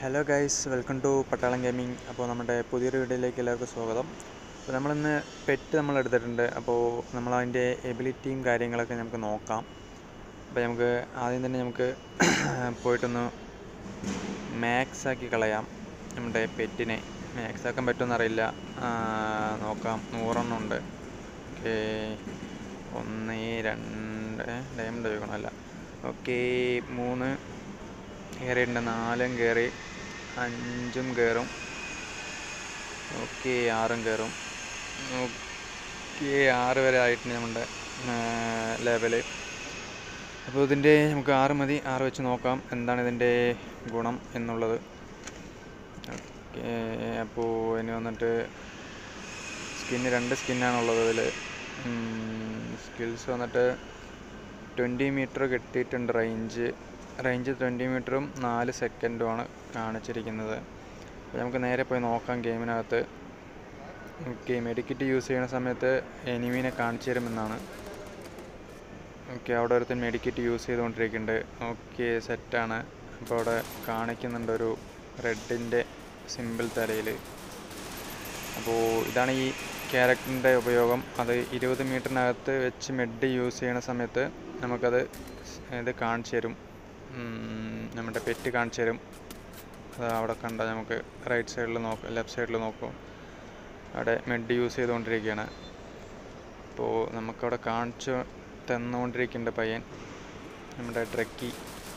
hello guys welcome to Pattalam gaming അപ്പോൾ നമ്മുടെ പുതിയൊരു വീഡിയോയിലേക്ക് എല്ലാവർക്കും സ്വാഗതം അപ്പോൾ നമ്മളിന്ന് പെറ്റ് നമ്മൾ എടുത്തിട്ടുണ്ട് അപ്പോൾ നമ്മൾ അതിൻ്റെ എബിലിറ്റിയും കാര്യങ്ങളൊക്കെ നമുക്ക് നോക്കാം അപ്പോൾ നമുക്ക് ആദ്യം തന്നെ നമുക്ക് പോയിട്ടൊന്ന് മാക്സ് ആക്കി കളയാം നമ്മുടെ പെറ്റിനെ മാക്സ് ആക്കാൻ പറ്റുമെന്ന് അറിയില്ല ആ, നോക്കാം നൂറെണ്ണം ഉണ്ട് ഓക്കെ ഒന്ന് രണ്ട് ഡയമണ്ട് ചോദിക്കണമല്ല ഓക്കെ മൂന്ന് കയറിയിട്ടുണ്ട് നാലും കയറി അഞ്ചും കയറും ഓക്കെ ആറും കയറും ഓക്കെ ആറ് വരെ ആയിട്ടുണ്ട് നമ്മുടെ ലെവല് അപ്പോൾ ഇതിൻ്റെ നമുക്ക് ആറ് മതി ആറ് വെച്ച് നോക്കാം എന്താണ് ഇതിൻ്റെ ഗുണം എന്നുള്ളത് ഓക്കെ അപ്പോൾ ഇനി വന്നിട്ട് സ്കിന്ന് രണ്ട് സ്കിന്നാണുള്ളത് ഇതിൽ സ്കിൽസ് വന്നിട്ട് ട്വൻറ്റി മീറ്റർ കിട്ടിയിട്ടുണ്ട് റേഞ്ച് റേഞ്ച് ട്വൻറ്റി മീറ്ററും നാല് സെക്കൻഡുമാണ് കാണിച്ചിരിക്കുന്നത് അപ്പോൾ നമുക്ക് നേരെ പോയി നോക്കാം ഗെയിമിനകത്ത് ഓക്കെ മെഡിക്കിറ്റ് യൂസ് ചെയ്യുന്ന സമയത്ത് എനിമീനെ കാണിച്ചു തരുമെന്നാണ് ഓക്കെ അവിടെ ഒരുത്തൻ മെഡിക്കിറ്റ് യൂസ് ചെയ്തുകൊണ്ടിരിക്കുന്നുണ്ട് ഓക്കെ സെറ്റാണ് അപ്പോൾ അവിടെ കാണിക്കുന്നുണ്ട് ഒരു റെഡിൻ്റെ സിമ്പിൾ തലയിൽ അപ്പോൾ ഇതാണ് ഈ ക്യാരക്ടറിൻ്റെ ഉപയോഗം അത് ഇരുപത് മീറ്ററിനകത്ത് വെച്ച് മെഡ് യൂസ് ചെയ്യണ സമയത്ത് നമുക്കത് സ് ഇത് കാണിച്ചു തരും ഉം, നമ്മുടെ പെറ്റ് കാണിച്ചു തരും അത് അവിടെ കണ്ട നമുക്ക് റൈറ്റ് സൈഡിൽ നോക്കാം ലെഫ്റ്റ് സൈഡിൽ നോക്കും അവിടെ മെഡ് യൂസ് ചെയ്തുകൊണ്ടിരിക്കുകയാണ് അപ്പോൾ നമുക്കവിടെ കാണിച്ചു തന്നുകൊണ്ടിരിക്കുന്നുണ്ട് പയ്യൻ നമ്മുടെ ട്രക്കി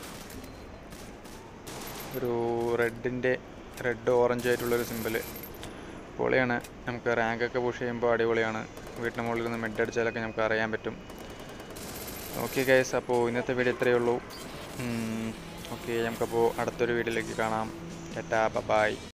ഒരു റെഡിൻ്റെ റെഡ് ഓറഞ്ച് ആയിട്ടുള്ളൊരു സിമ്പിള് പൊളിയാണ് നമുക്ക് റാങ്കൊക്കെ പുഷ് ചെയ്യുമ്പോൾ അടിപൊളിയാണ് വീട്ടിന് മുകളിൽ നിന്ന് മെഡ് അടിച്ചാലൊക്കെ നമുക്ക് അറിയാൻ പറ്റും ഓക്കെ ഗൈസ് അപ്പോൾ ഇന്നത്തെ വീഡിയോ ഇത്രയേ ഉള്ളൂ ഓക്കെ നമുക്കപ്പോൾ അടുത്തൊരു വീഡിയോയിലേക്ക് കാണാം ടാറ്റാ ബൈ